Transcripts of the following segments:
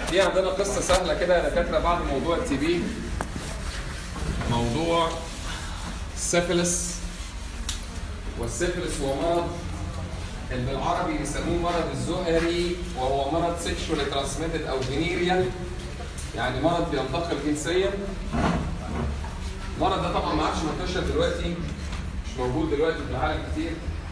في عندنا قصه سهله كده يا دكاتره بعد موضوع التي بي موضوع السيفلس والسيفلس هو مرض اللي بالعربي بيسموه مرض الزهري وهو مرض سيكشوالي ترانسميتد او فينيريال يعني مرض بينتقل جنسيا المرض ده طبعا ما عادش منتشر دلوقتي مش موجود دلوقتي في العالم كتير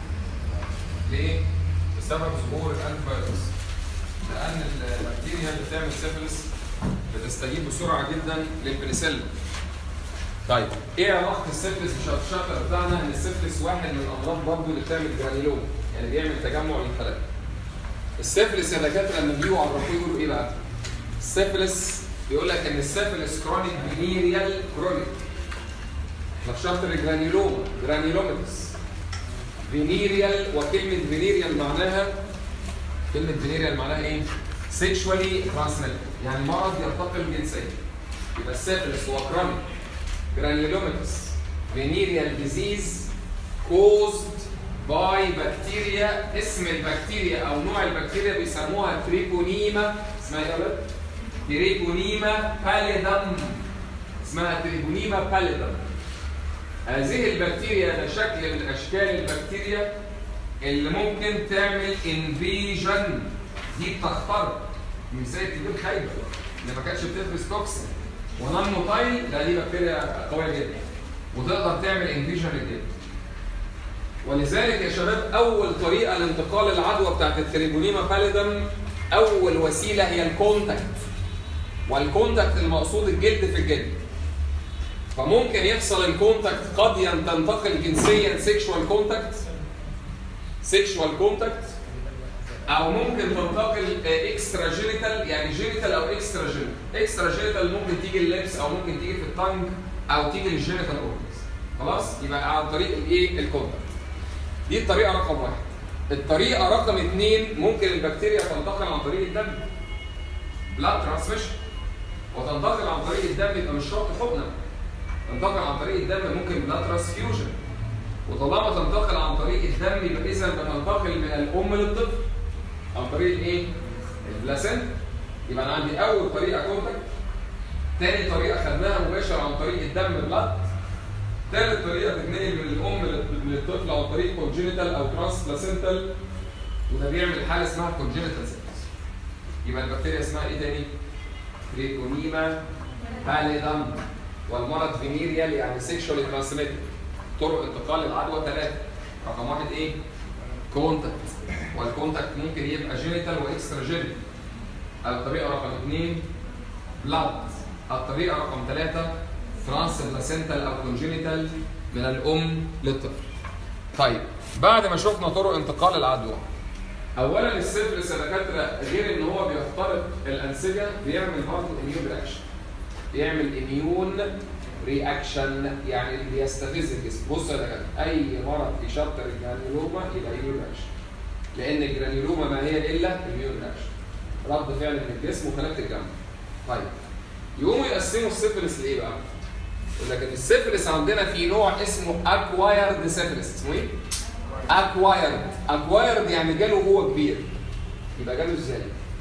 ليه؟ بسبب ظهور الانف فيروس لان البكتيريا اللي بتعمل سيفلس بتستجيب بسرعه جدا للبنسلين طيب ايه علاقه السيفلس بالشابتر بتاعنا ان السيفلس واحد من الامراض برضه اللي بتعمل جرانيلوم يعني بيعمل تجمع للخلايا السيفلس يا دكاتره لما بيجوا يعرفوه يقولوا ايه بقى؟ السيفلس بيقول لك ان السيفلس كرونيك فينيريال كرونيك احنا في شابتر الجرانيلوم جرانيلوميتس فينيريال وكلمه فينيريال معناها كلمه فينيريال معناها ايه؟ سيكشوالي ترانسميتد يعني مرض ينتقل جنسيا يبقى السيفلس هو كرونيك granulomatous venereal disease caused by bacteria اسم البكتيريا او نوع البكتيريا بيسموها تريبونيما اسمها ايه يا ولد؟ تريبونيما باليدم اسمها تريبونيما باليدم هذه البكتيريا ده شكل من اشكال البكتيريا اللي ممكن تعمل انفيجن دي بتخترق مش زي تجيب خايبه اللي ما كانتش بتفرز توكسين ونون موتايل لا دي بكتيريا قويه جدا وتقدر تعمل انفيجن للجلد ولذلك يا شباب اول طريقه لانتقال العدوى بتاعت التريبونيما باليدم اول وسيله هي الكونتاكت والكونتاكت المقصود الجلد في الجلد فممكن يحصل الكونتاكت قد تنتقل جنسيا سيكشوال كونتاكت سيكشوال كونتاكت او ممكن تنتقل اكسترا جينيتال يعني جينيتال او اكسترا جينيتال اكسترا جينيتال ممكن تيجي اللبس او ممكن تيجي في التانج او تيجي للجينيتال اورجنز خلاص يبقى عن طريق الايه الكونتاكت دي الطريقه رقم واحد الطريقه رقم اثنين ممكن البكتيريا تنتقل عن طريق الدم بلاد ترانسميشن وتنتقل عن طريق الدم يبقى مش شرط حقنه تنتقل عن طريق الدم ممكن بلاد ترانسفيوجن وطالما تنتقل عن طريق الدم يبقى اذا بتنتقل من الام للطفل عن طريق الايه؟ البلاسنت يبقى انا عندي اول طريقه كونتاكت تاني طريقه خدناها مباشر عن طريق الدم بلاد ثالث طريقه بتتنقل من الام للطفل عن طريق كونجينيتال او ترانس بلاسنتال وده بيعمل حاله اسمها كونجينيتال سيبس يبقى البكتيريا اسمها ايه تاني؟ تريكونيما باليدم والمرض فينيريال يعني سيكشوالي ترانسميتد طرق انتقال العدوى ثلاثه رقم واحد ايه؟ كونتاكت والكونتاكت ممكن يبقى جينيتال واكسترا جينيتال الطريقه رقم اثنين بلاد الطريقه رقم ثلاثه ترانس بلاسنتال او كونجينيتال من الام للطفل طيب بعد ما شفنا طرق انتقال العدوى اولا السيفلس يا دكاتره غير ان هو بيخترق الانسجه بيعمل برضه اميون رياكشن بيعمل اميون رياكشن يعني بيستفز الجسم بص يا دكاتره اي مرض في شابتر الجرانيولوما يبقى اميون رياكشن لان الجرانيولوما ما هي الا اميون رياكشن رد فعل من الجسم وخلايا الجنب طيب يقوموا يقسموا السيفلس لايه بقى؟ يقول لك ان السيفلس عندنا في نوع اسمه اكوايرد سيفلس اسمه ايه؟ اكوايرد اكوايرد يعني جاله هو كبير يبقى جاله ازاي؟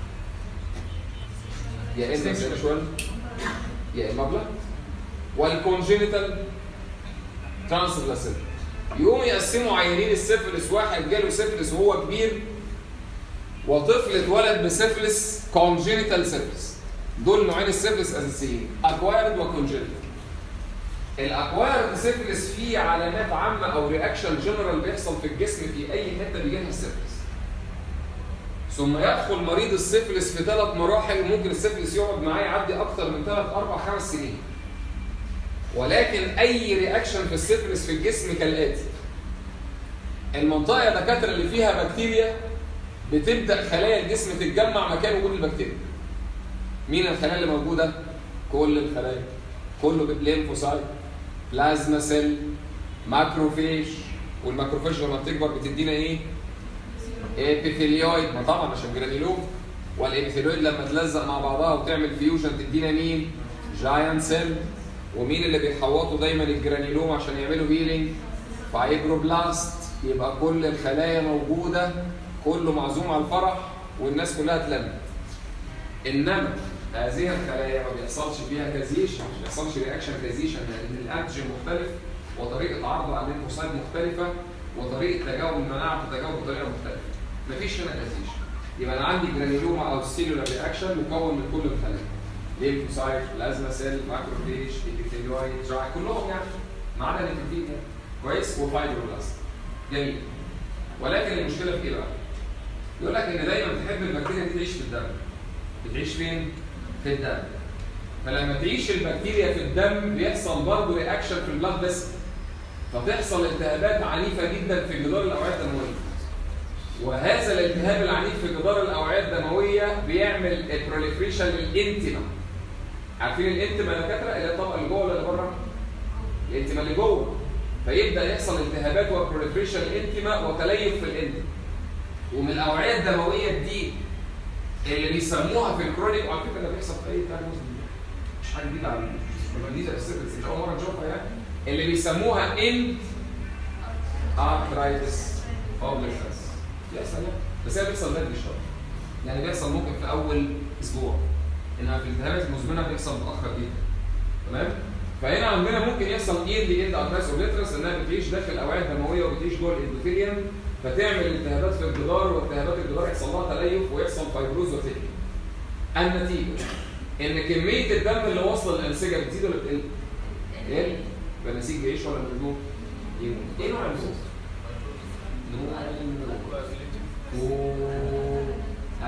يا اما سيكشوال يا اما بلاد والكونجينيتال ترانسبلاسنت يقوموا يقسموا عيانين السيفلس واحد جاله سيفلس وهو كبير وطفل اتولد بسيفلس كونجينيتال سيفلس دول نوعين السيفلس اساسيين اكوايرد وكونجينيتال الاكوايرد سيفلس فيه علامات عامه او رياكشن جنرال بيحصل في الجسم في اي حته بيجي لها السيفلس ثم يدخل مريض السيفلس في ثلاث مراحل وممكن السيفلس يقعد معاه يعدي اكثر من ثلاث اربع خمس سنين ولكن اي رياكشن في السيفلس في الجسم كالاتي المنطقه يا دكاتره اللي فيها بكتيريا بتبدا خلايا الجسم تتجمع مكان وجود البكتيريا مين الخلايا اللي موجوده كل الخلايا كله ليمفوسايت بلازما سيل ماكروفيج والماكروفيج لما بتكبر بتدينا ايه ابيثيليويد ما طبعا عشان جرانيلوم والابيثيليويد لما تلزق مع بعضها وتعمل فيوجن تدينا مين جاينت سيل ومين اللي بيحوطوا دايما الجرانيلوم عشان يعملوا هيلينج فايبروبلاست يبقى كل الخلايا موجوده كله معزوم على الفرح والناس كلها اتلمت انما هذه الخلايا ما بيحصلش فيها كازيشن مش بيحصلش رياكشن كازيشن لان الانتيجين مختلف وطريقه عرضه على الليمفوسايت مختلفه وطريقه تجاوب المناعه بتتجاوب بطريقه مختلفه مفيش هنا كازيشن يبقى انا عندي جرانيلوما او سيلولار رياكشن مكون من كل الخلايا ليمفوسايت بلازما سيل ماكروفيج ايبيثيليويد دراي كلهم يعني ما عدا الانتيجين يعني كويس وفايبروبلاست جميل ولكن المشكله في ايه بقى؟ يقول لك ان دايما تحب البكتيريا دي تعيش في الدم بتعيش فين؟ في الدم فلما تعيش البكتيريا في الدم بيحصل برضه رياكشن في البلاد فيسل فتحصل التهابات عنيفه جدا في جدار الاوعيه الدمويه وهذا الالتهاب العنيف في جدار الاوعيه الدمويه بيعمل بروليفريشن للانتما عارفين الانتما يا دكاتره اللي هي الطبقه اللي جوه ولا اللي بره؟ الانتما اللي جوه فيبدا يحصل التهابات وبروليفريشن الانتما وتليف في الانتما ومن الاوعيه الدمويه دي اللي بيسموها في الكرونيك وعلى فكره ده بيحصل في اي بتاع مسلم مش حاجه جديده على جديده السيرفس مش اول مره نشوفها يعني اللي بيسموها انت ارثرايتس اوبليشنز بيحصل يعني بس هي بيحصل بدري شويه يعني بيحصل ممكن في اول اسبوع انها في الالتهابات المزمنه بيحصل متاخر جدا تمام فهنا عندنا ممكن يحصل ايرلي اند ارثرايتس اوبليترس انها بتعيش داخل الاوعيه الدمويه وبتعيش جوه الاندوثيليوم فتعمل التهابات في الجدار والتهابات الجدار يحصل لها تليف ويحصل فايبروز وثيكنينج. النتيجه ان كميه الدم اللي واصله للانسجه بتزيد ولا بتقل؟ بتقل يبقى النسيج بيعيش ولا بيموت؟ يموت. ايه نوع الموت؟ نوع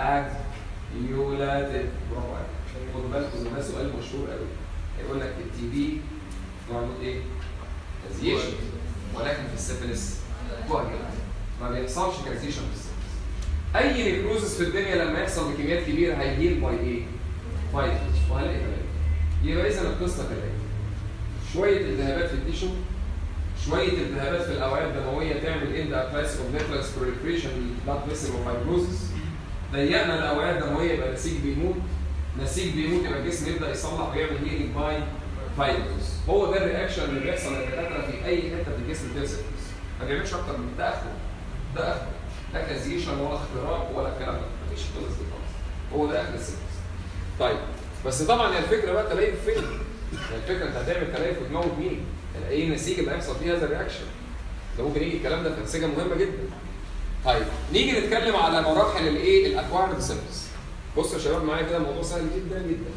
اكيولاتيف برافو عليك خدوا بالكم ده سؤال مشهور قوي هيقول لك التي بي نوع الموت ايه؟ ازيشن ولكن في السيفلس كواجيولانت ما بيحصلش كالسيشن في السيلز اي نيكروزس في الدنيا لما يحصل بكميات كبيره هيهيل باي ايه؟ فايبرز وهنلاقي كمان يبقى اذا القصه كده شويه التهابات في التيشو شويه التهابات في الاوعيه الدمويه تعمل اند ابلاس اوف نيكلاس بروليفريشن بلاد فيسل وفايبروزس ضيقنا الاوعيه الدمويه يبقى النسيج بيموت نسيج بيموت يبقى الجسم يبدا يصلح ويعمل هيلينج باي فايبروز هو ده الرياكشن اللي بيحصل للدكاتره في اي حته في الجسم بتمسك ما بيعملش اكتر من ده اخره ده اخره لا كازيشن ولا اختراق ولا الكلام ده مفيش القصص دي خالص هو ده اخر السيرفس طيب بس طبعا هي الفكره بقى تلاقي فين؟ يعني الفكره انت هتعمل تلاقي وتموت مين؟ يعني ايه النسيج اللي هيحصل فيه هذا الرياكشن؟ ده ممكن يجي الكلام ده في انسجه مهمه جدا. طيب نيجي نتكلم على مراحل الايه؟ الاكوايرد سيرفس. بصوا يا شباب معايا كده الموضوع سهل جدا جدا.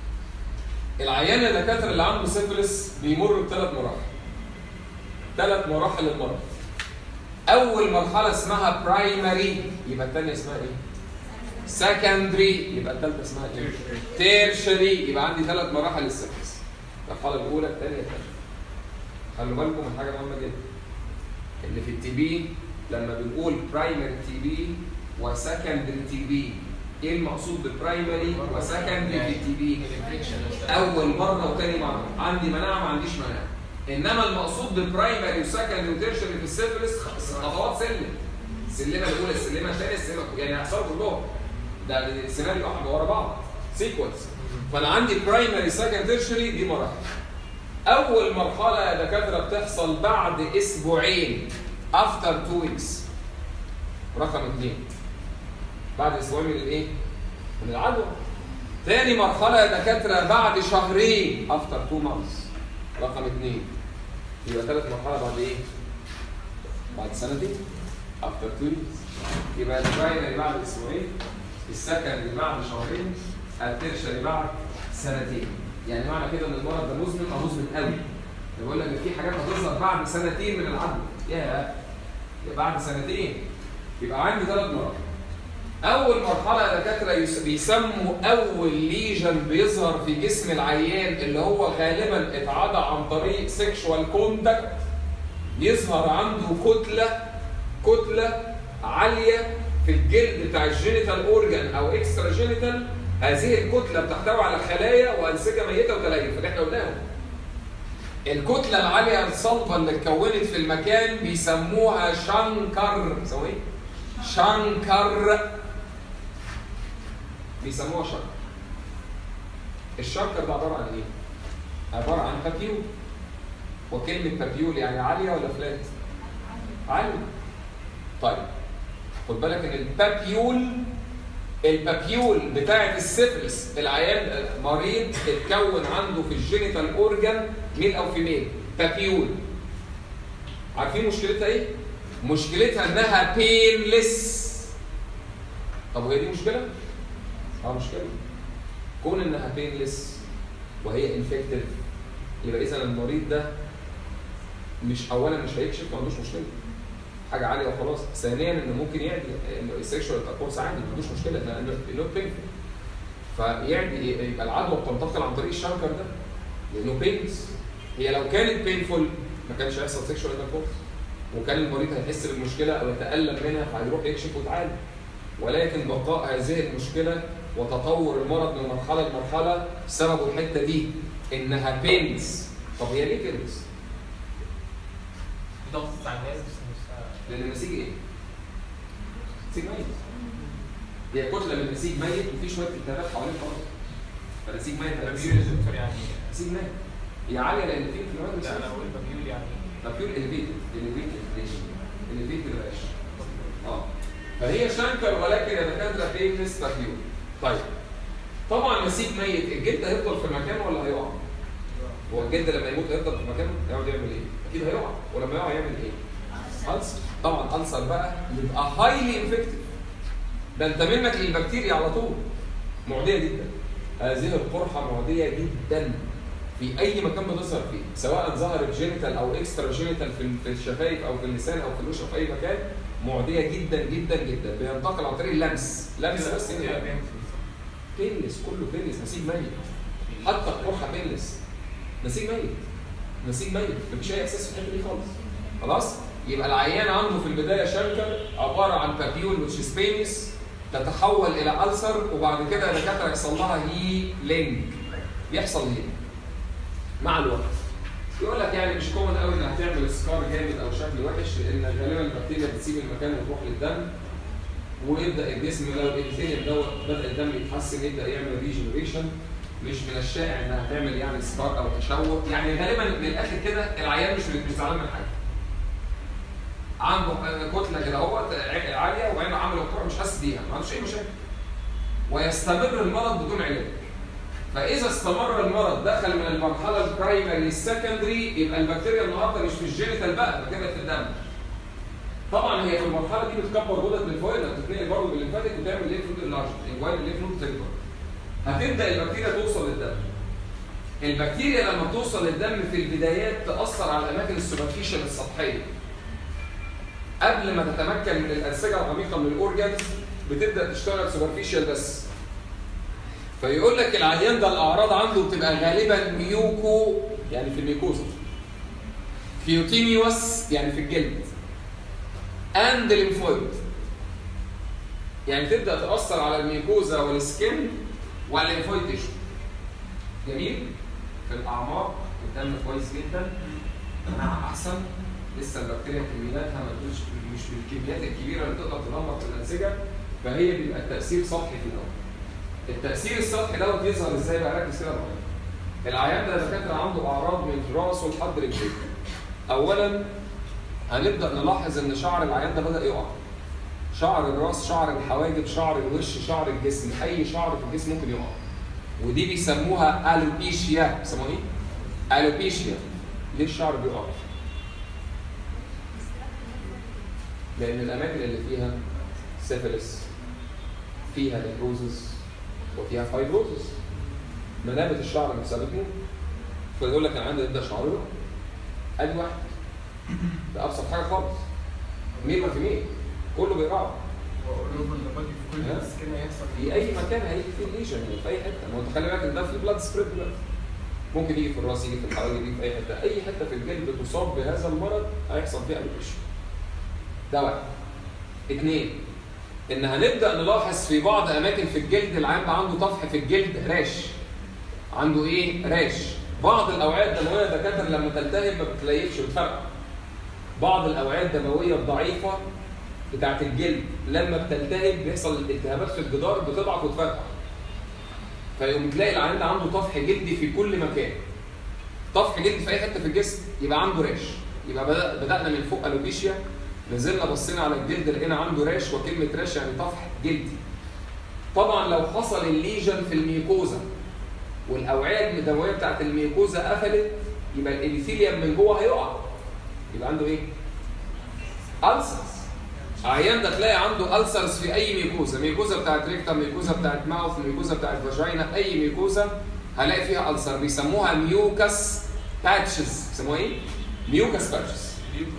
العيان الدكاتره اللي عنده سيفلس بيمر بثلاث مراحل. ثلاث مراحل المرض. اول مرحله اسمها برايمري يبقى الثانيه اسمها ايه سكندري يبقى الثالثه اسمها ايه تيرشري يبقى عندي ثلاث مراحل للسيرفس المرحله الاولى الثانيه الثالثه خلوا بالكم من حاجه مهمه جدا اللي في التي بي لما بنقول برايمري تي بي وسكندري تي بي ايه المقصود بالبرايمري وسكندري في التي بي اول مره وثاني مره عندي مناعه ما عنديش مناعه انما المقصود بالبرايمري وسكندري وتيرشري في السيفلس خطوات سلم السلمه الاولى السلمه الثانيه السلمه يعني هيحصلوا كلهم ده السيناريو واحد ورا بعض سيكونس فانا عندي برايمري سكند تيرشري دي مراحل اول مرحله يا دكاتره بتحصل بعد اسبوعين افتر تو ويكس رقم اثنين بعد اسبوعين من الايه؟ من العدوى تاني مرحله يا دكاتره بعد شهرين افتر تو مانثs رقم اثنين يبقى ثالث مرحله بعد ايه؟ بعد سنتين افتر تو يبقى البرايمري بعد اسبوعين السكندري بعد شهرين الترشري بعد سنتين يعني معنى كده ان المرض ده مزمن او مزمن قوي بقول لك ان في حاجات هتظهر بعد سنتين من العدوى يا بعد سنتين يبقى عندي ثلاث مراحل اول مرحله يا دكاتره بيسموا اول ليجن بيظهر في جسم العيان اللي هو غالبا اتعدى عن طريق سيكشوال كونتاكت يظهر عنده كتله كتله عاليه في الجلد بتاع الجينيتال اورجان او اكسترا جينيتال هذه الكتله بتحتوي على خلايا وانسجه ميته وتليف فده احنا قلناهم الكتله العاليه الصلبه اللي اتكونت في المكان بيسموها شانكر بيسموها ايه؟ شانكر بيسموها شنكر الشنكر ده عباره عن ايه؟ عباره عن بابيول وكلمه بابيول يعني عاليه ولا فلات؟ عاليه طيب خد بالك ان البابيول البابيول بتاعه السيفلس العيان مريض اتكون عنده في الجينيتال اورجان ميل او فيميل بابيول عارفين مشكلتها ايه؟ مشكلتها انها بينلس طب وهي دي مشكله؟ اه مشكله كون انها بينلس وهي انفكتيف يبقى اذا المريض ده مش اولا مش هيكشف ما عندوش مشكله حاجه عاليه وخلاص ثانيا انه ممكن يعدي السكشوال انتركورس عادي ما عندوش مشكله لانه نوت بينفل فيعدي يبقى العدوى بتنتقل عن طريق الشنكر ده لانه بينز هي لو كانت بينفول ما كانش هيحصل سكشوال انتركورس وكان المريض هيحس بالمشكله او يتالم منها فهيروح يكشف ويتعالج ولكن بقاء هذه المشكله وتطور المرض من مرحله لمرحله سببه الحته دي انها بينز طب هي ليه بينز؟ ضغط على الناس بس نفسها لان النسيج ايه؟ نسيج ميت هي كتله من النسيج ميت وفي شويه التهابات حوالين خلاص فالنسيج ميت هيبقى بابيول يا دكتور يعني نسيج ميت هي عاليه لان في انفلونزا لا انا بقول بابيول يعني بابيول اليفيتد اليفيتد ليش؟ اليفيتد راش اه فهي شانكر ولكن يا دكاتره بينس بابيول طيب طبعا نسيج ميت الجلد هيفضل في مكانه ولا هيقع؟ هو الجلد لما يموت هيفضل في مكانه يقعد يعمل ايه؟ اكيد هيقع ولما يقع يعمل ايه؟ ألسر طبعا ألسر بقى يبقى هايلي انفكتيف ده انت منك للبكتيريا على طول معديه جدا هذه القرحه معديه جدا في اي مكان بتظهر فيه سواء ظهرت جينيتال او اكسترا جينيتال في في الشفايف او في اللسان او في الوش او في اي مكان معديه جدا جدا جدا بينتقل عن طريق اللمس لمس بس كده هنا بينلس كله بينلس نسيج ميت حتى القرحه بينلس نسيج ميت نسيج ميت مفيش اي احساس في الحته دي خالص خلاص يبقى العيان عنده في البدايه شنكر عباره عن بابيول وتش سبينس تتحول الى ألسر وبعد كده الدكاتره يحصل لها هيلينج يحصل هيلينج مع الوقت يقول لك يعني مش كومن قوي انها تعمل سكار جامد او شكل وحش لان غالبا البكتيريا بتسيب المكان وتروح للدم ويبدا الجسم لو الابيثيليوم دوت بدا الدم يتحسن يبدا يعمل ريجنريشن مش من الشائع انها تعمل يعني سكار او تشوه يعني غالبا من الاخر كده العيان مش مش زعلان من حاجه عنده كتله كده اهوت عاليه وبعدين عمل القرع مش حاسس بيها ما عندوش اي مشاكل ويستمر المرض بدون علاج فاذا استمر المرض دخل من المرحله البرايمري للسكندري يبقى البكتيريا النهارده مش في الجينيتال بقى البكتيريا في الدم طبعا هي في المرحله دي بتكبر غدد الليمفويد بتتنقل برضه بالليمفاتيك وتعمل ليف نود انلارج الجوال الليف نود تكبر هتبدا البكتيريا توصل للدم البكتيريا لما توصل للدم في البدايات تاثر على الاماكن السوبرفيشال السطحيه قبل ما تتمكن من الانسجه العميقه من الاورجانز بتبدا تشتغل سوبرفيشال بس فيقول لك العيان ده الاعراض عنده بتبقى غالبا ميوكو يعني في الميكوزا فيوتينيوس يعني في الجلد اند ليمفويد يعني تبدا تاثر على الميكوزا والسكن والليمفويد تيشو جميل في الاعماق الدم كويس جدا مناعه احسن لسه البكتيريا كمياتها ما تقولش مش بالكميات الكبيره اللي تقدر تدمر في الانسجه فهي بيبقى التاثير سطحي في الاول. التاثير السطحي دوت يظهر ازاي بقى ركز كده معايا. العيان ده دكاتره عنده اعراض من راسه لحد رجليه. اولا هنبدا نلاحظ ان شعر العيان ده بدا يقع. شعر الراس، شعر الحواجب، شعر الوش، شعر الجسم، اي شعر في الجسم ممكن يقع. ودي بيسموها الوبيشيا، بيسموها ايه؟ الوبيشيا. ليه الشعر بيقع؟ لان الاماكن اللي فيها سيفلس فيها نيكروزس وفيها فايبروزس منابت الشعر نفسها بتموت فيقول لك انا عندي يبدا شعري يقع ادي واحد ده ابسط حاجه خالص مين ما في مين كله بيقع في كل ها؟ السكن هيحصل في اي مكان هيجي فيه ليجن في اي حته ما هو تخلي بالك ان ده في بلاد سبريد دلوقتي ممكن يجي في الراس يجي في الحواجب يجي في اي حته اي حته في الجلد تصاب بهذا المرض هيحصل فيها الوبيشن ده واحد اثنين ان هنبدا نلاحظ في بعض اماكن في الجلد العيان ده عنده طفح في الجلد راش عنده ايه راش بعض الاوعيه الدمويه دكاتره لما تلتهب ما بتليفش بتفرقع بعض الاوعيه الدمويه الضعيفه بتاعت الجلد لما بتلتهب بيحصل التهابات في الجدار بتضعف وتفرقع فيقوم تلاقي العيان ده عنده طفح جلدي في كل مكان طفح جلدي في اي حته في الجسم يبقى عنده راش يبقى بدأ بدانا من فوق الوبيشيا نزلنا بصينا على الجلد لقينا عنده راش وكلمه راش يعني طفح جلدي طبعا لو حصل الليجن في الميكوزا والاوعيه الدمويه بتاعت الميكوزا قفلت يبقى الابيثيليوم من جوه هيقع يبقى عنده ايه؟ ألسرز عيان ده تلاقي عنده ألسرز في أي ميكوزا ميكوزا بتاعت ريكتا ميكوزا بتاعت ماوث ميكوزا بتاعت فاجينا أي ميكوزا هلاقي فيها ألسر بيسموها ميوكس باتشز بيسموها إيه؟ ميوكس باتشز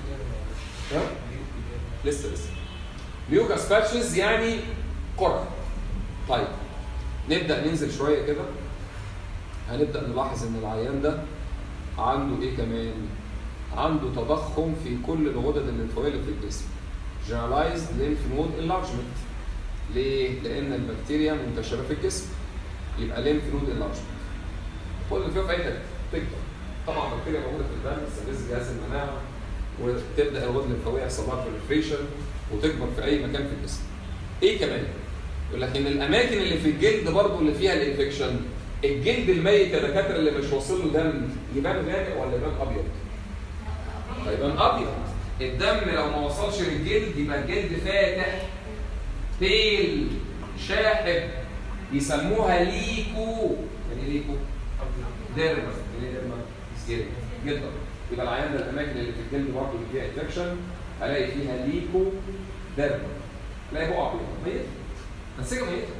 لسه لسه ميوكس باتشز يعني قرح طيب نبدأ ننزل شوية كده هنبدأ نلاحظ إن العيان ده عنده إيه كمان؟ عنده تضخم في كل الغدد الليمفاويه اللي في الجسم. generalized lymph node enlargement. ليه؟ لأن البكتيريا منتشرة في الجسم. يبقى lymph node enlargement. كل اللي فيها في أي حتة تكبر. طبعا البكتيريا موجودة في الدم تستفز جهاز المناعة وتبدأ الغدد الليمفاوية يحصل لها proliferation وتكبر في أي مكان في الجسم. إيه كمان؟ يقول لك إن الأماكن اللي في الجلد برضه اللي فيها الانفكشن الجلد الميت يا دكاترة اللي مش واصل له دم يبان غامق ولا يبان أبيض؟ هيبان ابيض الدم لو ما وصلش للجلد يبقى الجلد فاتح بيل شاحب يسموها ليكو يعني ايه ليكو؟ ديرما يعني ايه ديرما؟ جلد جلد يبقى العيان ده الاماكن اللي في الجلد برضه اللي فيها انفكشن هلاقي فيها ليكو ديرما تلاقي بقع ابيض ميت انسجه ميته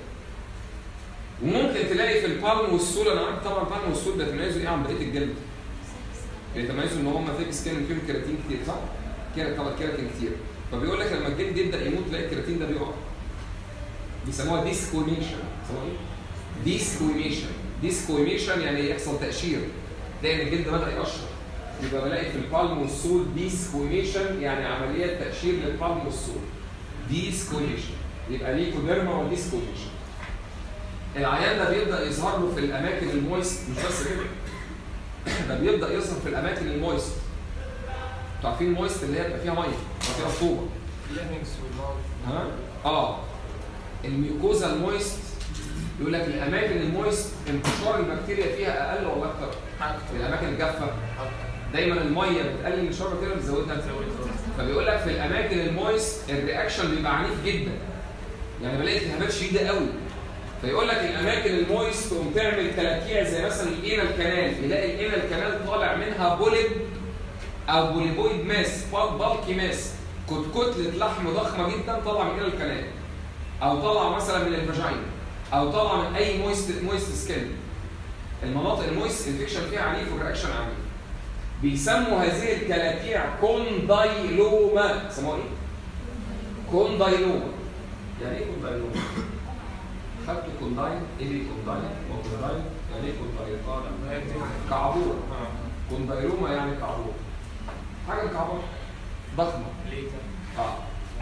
وممكن تلاقي في البالم والسول انا عارف طبعا البالم والسول بيتميزوا ايه عن بقيه الجلد؟ بيتميزوا ان هم ثيك سكين فيهم كيراتين كتير صح؟ كيرا طبعا كيراتين كتير فبيقول لك لما الجلد يبدا يموت تلاقي الكيراتين ده بيقع بيسموها ديسكويميشن بيسموها ايه؟ ديسكويميشن ديسكويميشن يعني يحصل تقشير لان الجلد بدا يقشر يبقى بلاقي في البالم والسول ديسكويميشن يعني عمليه تقشير للبالم والسول ديسكويميشن يبقى ليكوديرما وديسكويميشن العيان ده بيبدا يظهر له في الاماكن المويست مش بس كده ده بيبدا يظهر في الاماكن المويست انتوا عارفين المويست اللي هي بيبقى فيها ميه بيبقى فيها رطوبه الليفنجز والماوث ها اه الميوكوزا المويست يقول لك الاماكن المويست انتشار البكتيريا فيها اقل ولا اكتر؟ في الاماكن الجافه دايما الميه بتقلل انتشار البكتيريا بتزودها فبيقول لك في الاماكن المويست الرياكشن بيبقى عنيف جدا يعني بلاقي التهابات شديده قوي فيقول لك الاماكن المويست تقوم تعمل كلاكيع زي مثلا الاينا الكنال يلاقي الاينا الكنال طالع منها بوليب او بوليبويد ماس بالكي ماس كتكتله لحم ضخمه جدا طالعه من الاينا الكنال او طالعه مثلا من الفاجينا او طالعه من اي مويست مويست سكين المناطق المويست انفكشن فيها عنيف والرياكشن عنيف بيسموا هذه الكلاكيع كوندايلوما سموها ايه؟ كوندايلوما يعني ايه كوندايلوما؟ خدتوا كونداين ايه اللي كونداين؟ وكونداين يعني ايه كونداين؟ كعبوره كوندايلوما يعني كعبوره حاجه كعبوره ضخمه ليه اه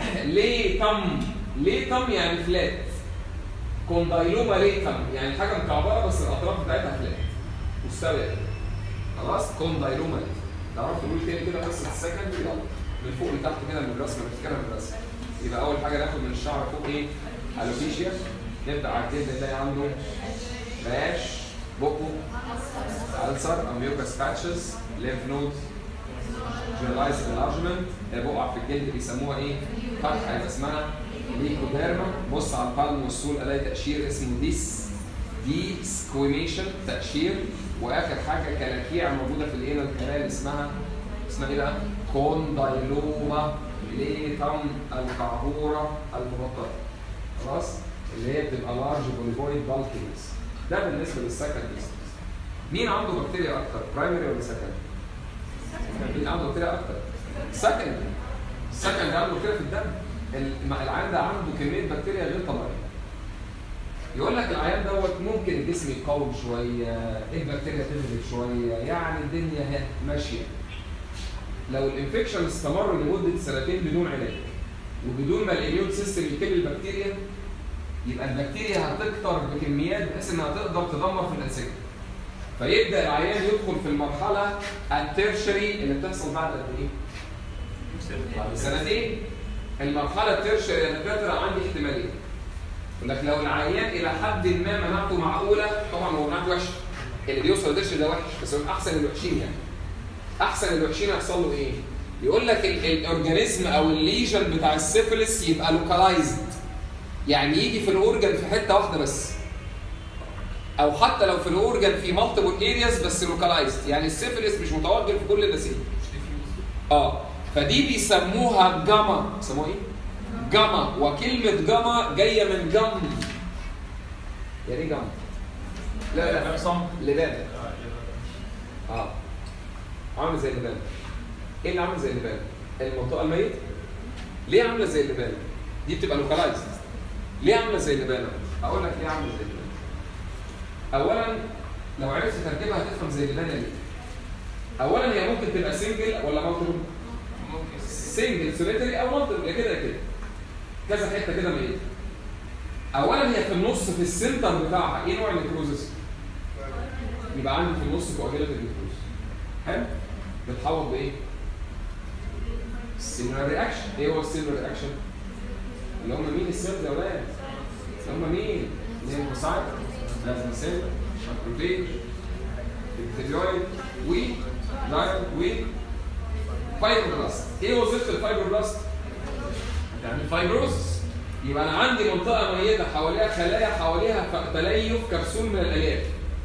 ليتم ليتم يعني فلات كوندايلوما ليتم يعني حاجه مكعبره بس الاطراف بتاعتها فلات مستويه كده خلاص كوندايلوما ليتم تعرفوا تقول تاني كده قصه السكند يلا من فوق لتحت كده من الرسمه بتتكلم من الرسم يبقى اول حاجه ناخد من الشعر فوق ايه؟ الوبيشيا نبدا على الجلد نلاقي عنده راش بوكو ألسر أو ميوكس باتشز ليمف نود جنرالايز انلارجمنت بقع في الجلد بيسموها ايه؟ فتحه يبقى اسمها ليكوديرما بص على البالم والسول الاقي تقشير اسمه ديس دي سكويميشن تقشير واخر حاجه كلاكيع موجوده في الاينا الكنال اسمها اسمها ايه بقى؟ كوندايلوما ليتم القعبوره المبططه خلاص؟ اللي هي بتبقى لارج بوليفويد بالكينس ده بالنسبه للسكند مين عنده بكتيريا اكتر برايمري ولا سكند؟ مين عنده بكتيريا اكتر؟ سكند السكند عنده بكتيريا في الدم الم- العيان ده عنده كميه بكتيريا غير طبيعيه يقول لك العيان دوت ممكن الجسم يقاوم شويه البكتيريا تغلب شويه يعني الدنيا ها- ماشيه لو الانفكشن استمر لمده سنتين بدون علاج وبدون ما الاميون سيستم يكل البكتيريا يبقى البكتيريا هتكتر بكميات بحيث انها تقدر تدمر في الانسجه فيبدا العيان يدخل في المرحله الترشري اللي بتحصل بعد قد ايه؟ بعد سنتين المرحله الترشري يا دكاتره عندي احتمالين يقول لك لو العيان الى حد ما مناعته معقوله طبعا هو مناعته وحشه اللي بيوصل للترشري ده وحش بس هو احسن الوحشين يعني احسن الوحشين يحصل له ايه؟ يقول لك ال- الاورجانيزم او الليجن بتاع السيفلس يبقى لوكالايزد يعني يجي في الاورجن في حته واحده بس او حتى لو في الاورجن في مالتيبل ارياز بس لوكالايزد يعني السيفلس مش متوجه في كل النسيج مش ديفيوز اه فدي بيسموها جاما بيسموها ايه؟ جاما وكلمة جاما جاية من جم يعني ايه جاما؟ لا لا صم لبان اه عامل زي اللبان ايه اللي عامل زي اللبان؟ المنطقة الميتة ليه عاملة زي اللبان؟ دي بتبقى لوكالايزد ليه عاملة زي اللبان؟ اقول لك ليه عاملة زي اللبان اولا لو عرفت تركيبها هتفهم زي اللبان ليه اولا هي ممكن تبقى سنجل ولا مالتيبل ممكن سنجل سوليتري او مالتيبل يا كده يا كده كذا حته كده ميته اولا هي في النص في السنتر بتاعها ايه نوع النيكروزس يبقى عندي في النص كواجيلات النيكروز حلو بتحوط بايه السيلولار رياكشن ايه هو السيلولار رياكشن اللي هم مين السيلز يا ولاد اللي هم مين ليمفوسايت بلازما سيل ماكروفيج ابتليويد و لايل و فايبروبلاست ايه وظيفه الفايبروبلاست يعني فايبروزس يبقى انا عندي منطقه ميته حواليها خلايا حواليها ف- تليف كبسول من الالياف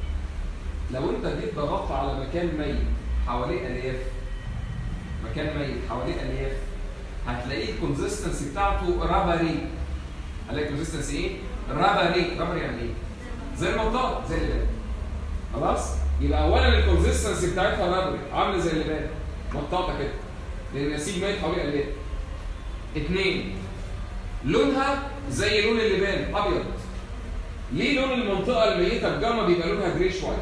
لو انت جيت ضغطت على مكان ميت حواليه الياف مكان ميت حواليه الياف هتلاقيه الكونسستنسي بتاعته رابري هتلاقي الكونسستنسي ايه؟ رابري رابري يعني ايه؟ زي المنطقه زي اللبان خلاص؟ يبقى اولا الكونسستنسي بتاعتها رابري عامله زي اللبان مطاطه كده لان النسيج ميت حواليه الياف اثنين لونها زي لون اللبان ابيض ليه لون المنطقه الميته بجاما بيبقى لونها جريش وايت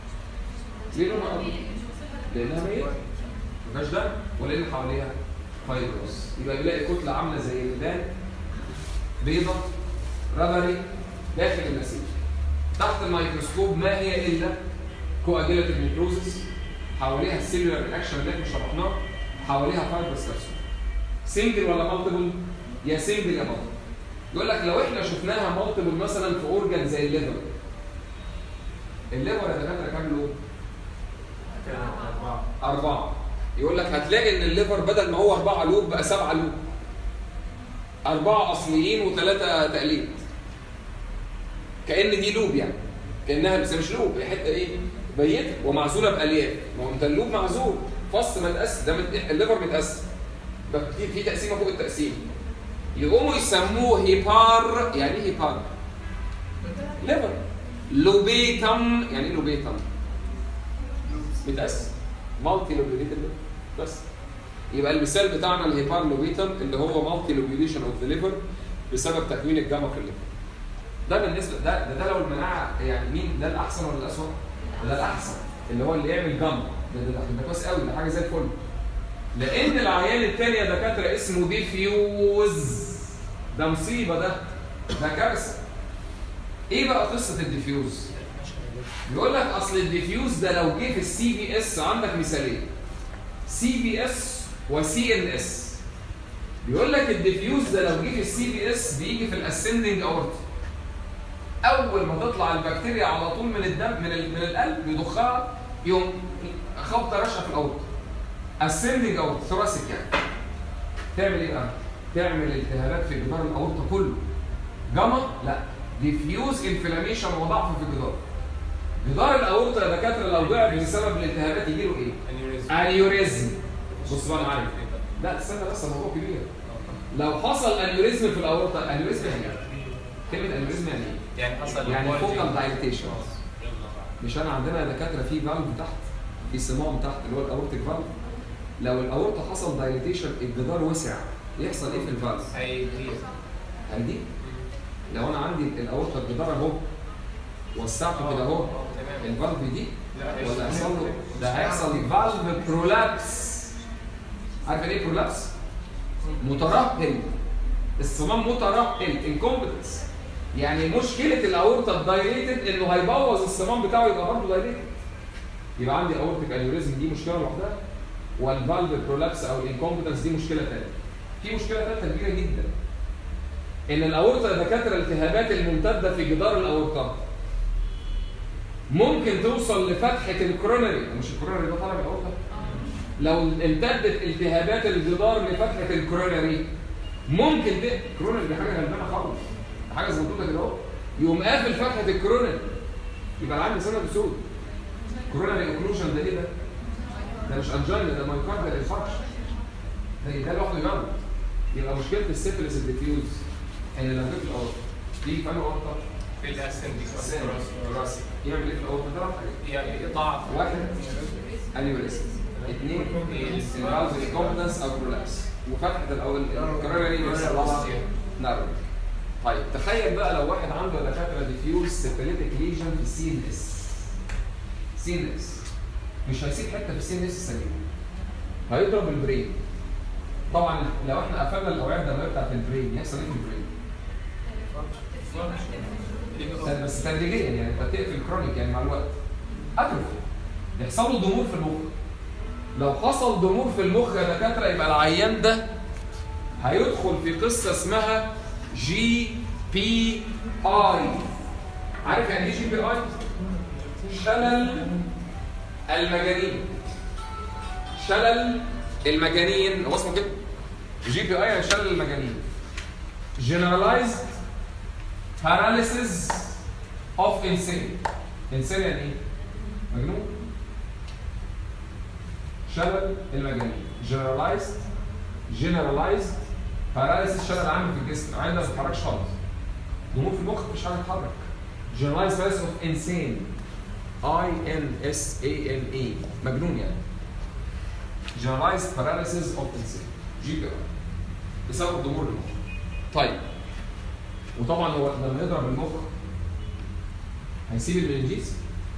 ليه لونها ابيض لانها ميته ما فيهاش دم ولان حواليها فايبروس يبقى بيلاقي كتله عامله زي اللبان بيضه ربري داخل النسيج تحت الميكروسكوب ما هي الا كواجيلاتيف نيكروزس حواليها السيلولار رياكشن اللي احنا شرحناه حواليها فايبرس كبسول سنجل ولا مالتيبل يا سنجل يا مالتيبل يقول لك لو احنا شفناها مالتيبل مثلا في اورجان زي الليفر الليفر يا دكاتره كام لون؟ أربعة أربعة يقول لك هتلاقي إن الليفر بدل ما هو أربعة لوب بقى سبعة لوب أربعة أصليين وثلاثة تقليد كأن دي لوب يعني كأنها بس مش لوب هي حتة إيه؟ ميتة ومعزولة بألياف ما هو أنت اللوب معزول فص متقسم ده مت... الليفر متقسم بقى في في تقسيمة فوق التقسيم يقوموا يسموه هيبار يعني إيه هيبار؟ ليفر لوبيتم يعني إيه لوبيتم؟ متقسم مالتي لوبيوليتد بس يبقى المثال بتاعنا الهيبار لوبيتم اللي هو مالتي لوبيوليشن اوف ذا ليفر بسبب تكوين الجاما في الليفر ده بالنسبه ده ده, ده لو المناعه يعني مين ده الاحسن ولا الاسوء؟ ده الاحسن اللي هو اللي يعمل جاما ده ده, ده, ده كويس قوي ده حاجه زي الفل لان العيان الثاني يا دكاتره اسمه ديفيوز ده مصيبه ده ده كارثه ايه بقى قصه الديفيوز؟ بيقول لك اصل الديفيوز ده لو جه في السي بي اس عندك مثالين سي بي اس وسي ان اس بيقول لك الديفيوز ده لو جه في السي بي اس بيجي في الاسندنج اورت اول ما تطلع البكتيريا على طول من الدم من ال- من القلب يضخها يوم خبطه رشقه في الاورت اسندنج اورت ثوراسيك يعني تعمل ايه بقى؟ تعمل التهابات في جدار الاورطه كله جاما لا ديفيوز انفلاميشن وضعف في الجدار جدار الاورطه يا دكاتره لو ضعف بسبب الالتهابات يجي له ايه؟ أنيوريزم انيوريزم بص بقى انا عارف لا استنى بس الموضوع كبير لو حصل انيوريزم في الاورطه انيوريزم يعني ايه؟ كلمه انيوريزم يعني ايه؟ يعني حصل يعني bulging. فوكال دايليتيشن خلاص. يلا بقى. مش انا عندنا يا دكاتره في فالف تحت في صمام تحت اللي هو الاورتيك فالف لو الاورطه حصل دايليتيشن الجدار وسع يحصل ايه في الفالف؟ هيزيد. هيدي لو انا عندي الاورطه الجدار اهو وسعته كده اهو تمام الفالف دي لا، ولا هيزيد. هيحصل له ده هيحصل فالف برولابس عارف يعني ايه برولابس؟ مترهل الصمام مترهل انكومبتنس يعني مشكله الاورطه الدايليتد انه هيبوظ الصمام بتاعه يبقى برضه دايليتد يبقى عندي اورتيك انيوريزم دي مشكله لوحدها والفالف برولابس او الانكومبتنس دي مشكله ثانيه في مشكله ثالثه كبيره جدا ان الاورطه يا دكاتره الالتهابات الممتده في جدار الاورطه ممكن توصل لفتحه الكرونري مش الكرونري ده طالع من الاورطه لو امتدت التهابات الجدار لفتحه الكرونري ممكن ت... الكرونري دي حاجه غلبانه خالص حاجه زي كده اهو يقوم قافل فتحه الكورونا يبقى العين سنه بسود كورونا اوكلوجن ده ايه ده؟ ده مش انجينا ده مايوكاردال انفاركشن ده ده لوحده يموت يبقى مشكله السيفلس الديفيوز ان لما في الاورطه دي فاهم اورطه في الاسندي راسي يعمل ايه في الاورطه؟ ثلاث حاجات يعني ضعف واحد انيوريزم اثنين الفالف كومبتنس او برولابس وفتحه الاول الكراري بيحصل لها نارو طيب تخيل بقى لو واحد عنده دكاتره ديفيوز سيفيليتك ليجن في السي ان اس سي ان اس مش هيسيب حته في السي ان اس سليمه هيضرب البرين طبعا لو احنا قفلنا الاوعيه الدمويه بتاعت البرين يحصل ايه في البرين؟ بس تدريجيا يعني انت بتقفل كرونيك يعني مع الوقت اتروفي يحصل له ضمور في المخ لو حصل ضمور في المخ يا دكاتره يبقى العيان ده هيدخل في قصه اسمها جي بي اي عارف يعني ايه جي بي اي؟ شلل المجانين شلل المجانين هو اسمه كده جي بي اي يعني شلل المجانين generalized paralysis of insane insane يعني ايه؟ مجنون شلل المجانين generalized generalized paralysis شلل عام في الجسم العين ده ما بيتحركش خالص ضمور في المخ مفيش حاجه تتحرك generalized paralysis of insane I N S A N E مجنون يعني generalized paralysis of insane جي بي اي بسبب ضمور المخ طيب وطبعا هو لما يضرب المخ هيسيب المنجيز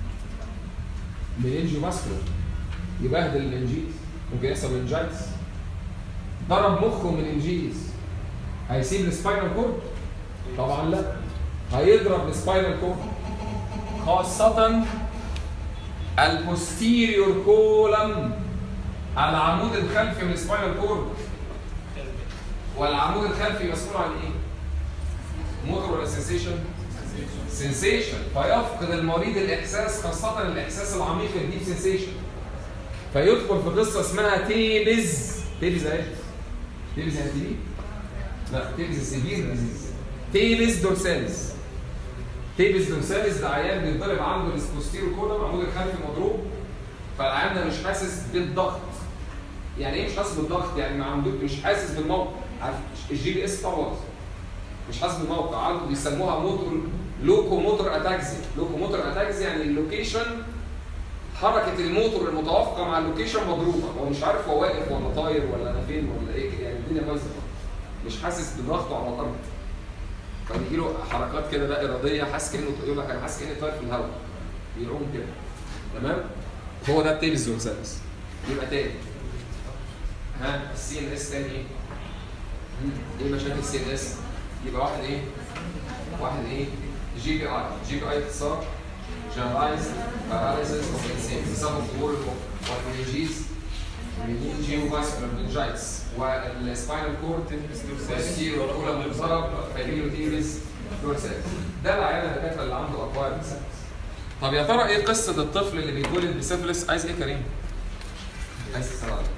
مننجيو ماسكولار يبهدل المنجيز ممكن يحصل منجايتس ضرب مخه مننجيز هيسيب السباينال كورد طبعا لا هيضرب السباينال كورد خاصة البوستيريور كولم العمود الخلفي من السباينال كورد والعمود الخلفي مسؤول عن ايه؟ موتور ولا سنسيشن؟ سنسيشن فيفقد المريض الاحساس خاصة الاحساس العميق الديب سنسيشن فيدخل في قصة اسمها تيبز تيبز ايه؟ تيبز يعني تيبي؟ لا تيبز سيفير ديزيز تيبز دورساليس تيبز دورساليس ده عيان بيتضرب عنده البوستيريور كولم العمود الخلفي مضروب فالعيان ده مش حاسس بالضغط يعني ايه مش حاسس بالضغط يعني ما عنده مش حاسس بالموقع عارف الجي بي اس طبعا مش حاسس بالموقع عنده بيسموها موتور لوكو موتور اتاكسي لوكو موتور اتاكسي يعني اللوكيشن حركه الموتور المتوافقه مع اللوكيشن مضروبه هو مش عارف هو واقف ولا طاير ولا انا فين ولا ايه يعني الدنيا بايظه مش حاسس بضغطه على الارض فبيجي له حركات كده لا اراديه حاسس كانه يقول لك انا حاسس كاني طاير في الهواء بيعوم كده تمام هو ده التيبس دونسالس يبقى تاني ها السي ان اس تاني ايه؟ مم. ايه مشاكل السي ان اس؟ يبقى واحد ايه؟ واحد ايه؟ جي بي اي جي بي اي اختصار جنرالايزد باراليسيس اوف انسين بسبب ظهور المخ والمنجيز منجيو فاسكولار منجايتس والسباينال كورد بوستيريور كولم انضرب فيجيله تيبس دورسالس ده العيان الدكاتره اللي عنده اكوايرد سيلز طب يا ترى ايه قصه الطفل اللي بيتولد بسيفلس عايز ايه كريم؟ عايز تسال عليه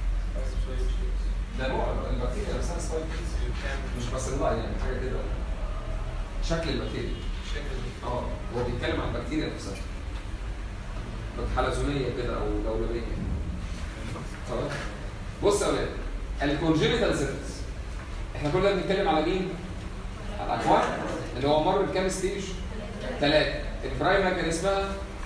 ده نوع البكتيريا نفسها سبايك مش باسيلاي يعني حاجه كده شكل البكتيريا اه هو بيتكلم عن البكتيريا نفسها حلزونيه كده او لولبيه خلاص بص يا اولاد الكونجينيتال سيفلس احنا كلنا بنتكلم على مين؟ على الاكوار اللي هو مر بكام ستيج؟ ثلاثه البرايمه كان اسمها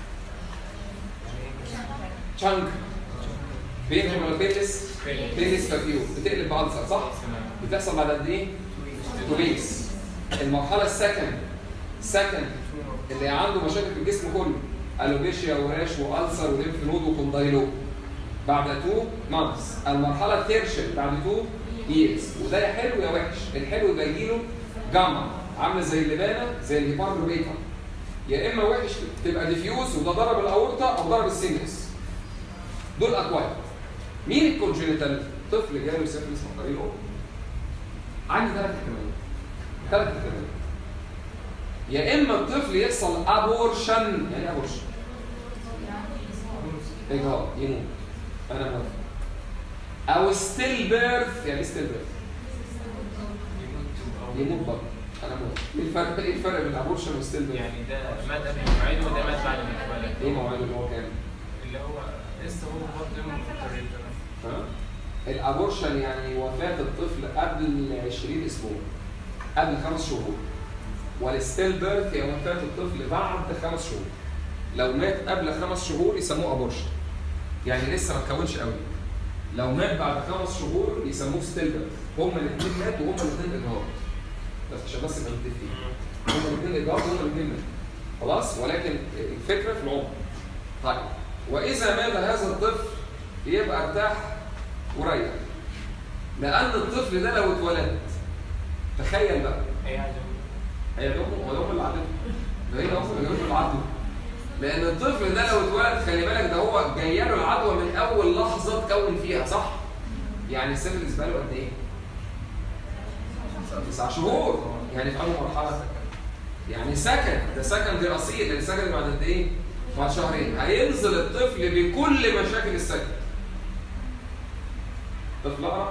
تشانك بين ولا بيلس بيلس فابيو بتقلب بألسر صح؟ بتحصل بعد قد ايه؟ تو ويكس المرحله السكند سكند اللي عنده مشاكل في الجسم كله الوبيشيا وراش والسر وليمف نود وكوندايلو بعد 2 مانثس المرحله التيرشل بعد 2 ييرز وده يا حلو يا وحش الحلو يبقى يجيله جاما عامله زي اللبانه زي الهيبارلوبيتا يا اما وحش تبقى ديفيوز وده ضرب الاورطه او ضرب السينس دول اكواير مين الكونجنتال طفل جاله سيفلس عن طريق الام عندي ثلاث احتمالات ثلاث احتمالات يا اما الطفل يحصل ابورشن يعني ايه ابورشن اجهاض يموت انا موافق او ستيل بيرث يعني ستيل بيرث يموت برضه انا موافق ايه الفرق ايه الفرق بين الابورشن والستيل بيرث؟ يعني ده مات قبل المواعيد وده مات بعد ما اتولد ايه مواعيده اللي هو كام؟ اللي هو لسه هو برضه يوم الفطر ها؟ الابورشن يعني وفاة الطفل قبل 20 اسبوع قبل خمس شهور والستيل بيرث هي وفاة الطفل بعد خمس شهور لو مات قبل خمس شهور يسموه ابورشن يعني لسه ما اتكونش قوي لو مات بعد خمس شهور يسموه ستيل بيرث هما الاثنين ماتوا وهما الاثنين اجهاض بس عشان بس نبقى متفقين هما الاثنين اجهاض وهما الاثنين ماتوا خلاص ولكن الفكره في العمر طيب واذا مات هذا الطفل يبقى ارتاح وريح لان الطفل ده لو اتولد تخيل بقى هي عايزة هي الام هو الام اللي عدته ده هي الام اللي اللي عدته لان الطفل ده لو اتولد خلي بالك ده هو جايه له العدوى من اول لحظه اتكون فيها صح يعني السيفلس بقى له قد ايه تسع شهور يعني في اول مرحله يعني سكن ده سكن دي اصيل لان سكن بعد قد ايه بعد شهرين هينزل الطفل بكل مشاكل السكن طفل اقرع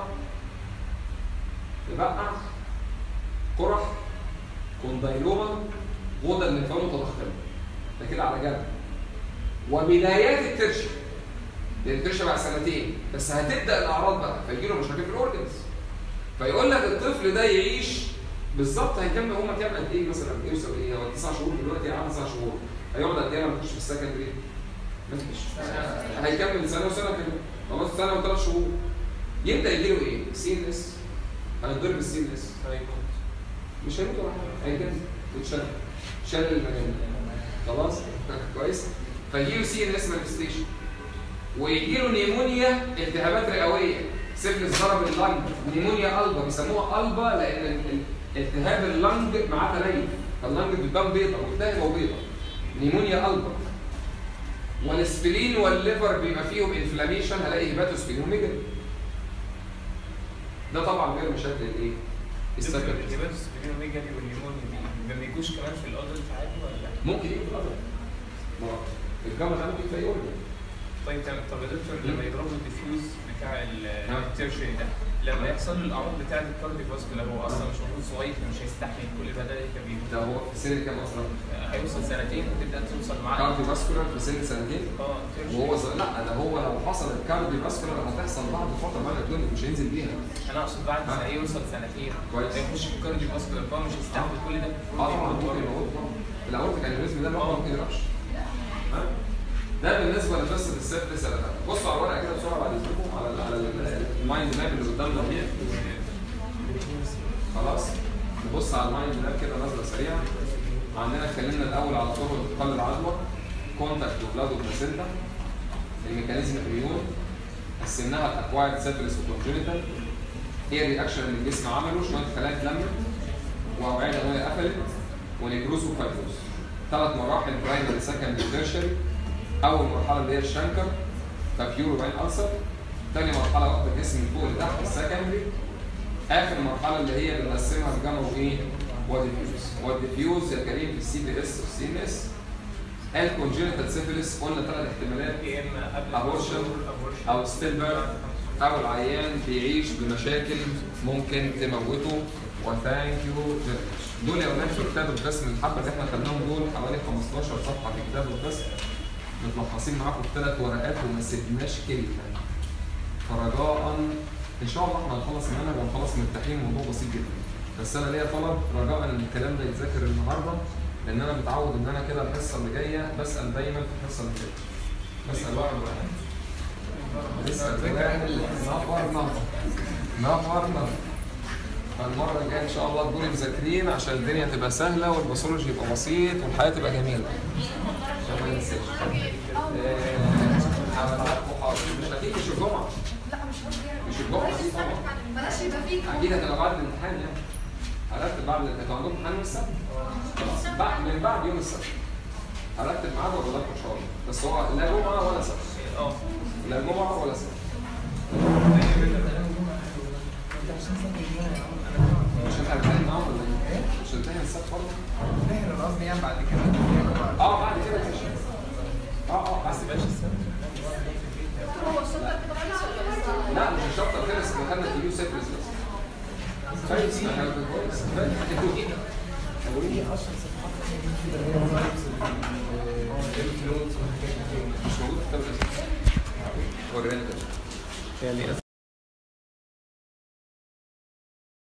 يبقع قرح كوندايلوما غدد الليمفاويه متضخمه ده كده على جنب وبدايات الترشة لان الترشة بعد سنتين بس هتبدا الاعراض بقى فيجي له مشاكل في الاورجنز فيقول لك الطفل ده يعيش بالظبط هيكمل هو كام قد ايه مثلا ايه يوصل ايه هو 9 شهور دلوقتي عامل 9 شهور هيقعد قد ايه لما يخش في السكندري؟ ما فيش هيكمل سنه وسنه كده خلاص سنه وثلاث شهور يبدا يجي له ايه؟ سي ان اس هنضرب السي ان اس هيموت مش هيموت ولا حاجه هيجي يتشل شل المجال خلاص كويس فيجي له سي ان اس مانيفستيشن ويجي له نيمونيا التهابات رئويه سيفلس ضرب اللنج نيمونيا البا بيسموها البا لان ال- ال- التهاب اللنج معاه تليف فاللنج بتبان بيضه ملتهبه وبيضه نيمونيا البا والسبلين والليفر بيبقى فيهم انفلاميشن هلاقي هيباتوسبلين وميجري ده طبعا غير مشاكل الايه؟ السكر الهيباتوس بالميجالي والنيمونيا دي ما بيجوش كمان في الادلت عادي ولا لا؟ ممكن يجي في الأرض ما هو الجامعة ده ممكن في أي أورجن طيب تمام طب يا دكتور لما يضربوا الديفيوز بتاع نعم. التيرشري ده لما يحصل له الاعراض بتاعه الكارديو فاسكولار هو اصلا مش المفروض صغير فمش هيستحمل كل ده ده كبير ده هو في سن كام أصلا؟ هيوصل سنتين وتبدا توصل معاه كارديو فاسكولار في سن سنتين اه تيرشري وهو صغير لا ده هو لو حصل الكارديو فاسكولار هتحصل بعد فترة بعد الكلينيك مش هينزل بيها انا اقصد بعد آه. سنه يوصل سنتين كويس. يخش في الكارديو فاسكولار فهو مش هيستحمل كل ده اه طبعا ممكن يموت طبعا الاورتيك انيوريزم ده لوحده ممكن يرش ها؟ ده بالنسبه لقصه السيفلس اللي فاتت. بصوا على الورقه كده بسرعه بعد اذنكم على ال على ال- المايند ماب اللي قدامنا دي خلاص نبص على المايند ماب كده نظره سريعه عندنا اتكلمنا الاول على طرق انتقال العدوى كونتاكت وبلاد وبلاسينتا الميكانيزم الاميون قسمناها الاكوايرد سيفلس وكونجنتال ايه الرياكشن اللي الجسم عمله شويه خلايا اتلمت واوعيه دمويه قفلت ونيكروز وفايبروز ثلاث مراحل برايمري سكندري تيرشري اول مرحله اللي هي الشنكر فبيورو باين ألسر ثاني مرحله واخده الجسم من فوق لتحت السكندري اخر مرحله اللي هي بنقسمها لجاما وايه وديفيوز والديفيوز يا كريم في السي بي اس والسي ام اس الكونجنتال سيفيلس قلنا ثلاث احتمالات يا اما قبل Abortion abortion او ستيل بيرث او العيان بيعيش بمشاكل ممكن تموته وثانك يو دول يا ولاد في كتاب القسم الحبه اللي احنا خدناهم دول حوالي 15 صفحه في كتاب القسم متلخصين معاكم في ثلاث ورقات وما سيبناش كلمه فرجاء ان شاء الله احنا هنخلص المنهج وهنخلص مرتاحين الموضوع بسيط جدا بس انا ليا طلب رجاء ان الكلام ده يتذاكر النهارده لان انا متعود ان انا كده الحصه اللي جايه بسال دايما في الحصه اللي فاتت بسال واحد واحد لسه نفرنا نفرنا فالمرة الجاية إن شاء الله تكونوا مذاكرين عشان الدنيا تبقى سهلة والباثولوجي يبقى بسيط والحياة تبقى جميلة. عشان ما ننساش. مش أكيد مش الجمعة، لا مش قصدي مش الجمعة دي طبعا. بلاش يبقى فيك أكيد هتبقى بعد الامتحان يعني. هرتب بعد انتوا عندكم امتحان يوم السبت؟ خلاص بعد من بعد يوم السبت. هرتب ميعاد وأقول لكم إن شاء الله. بس هو لا جمعة ولا سبت. اه لا جمعة ولا سبت. مش انت هتتكلم معاهم ولا ايه؟ مش هتنتهي السبت برضه؟ نحن القصد يعني بعد كده اه بعد كده ماشي. اه اه بس بس بلاش السبت هو الشطر كده ولا لا مش الشابتر خلص احنا خدنا كيلو سيفلس بس كويس احنا كويس كويس وايه اشهر صفحات احنا بنجيب كده اللي هي الفايبس الانفلونس والحاجات دي مش موجود في كتاب الاسم. ورينا كده. يعني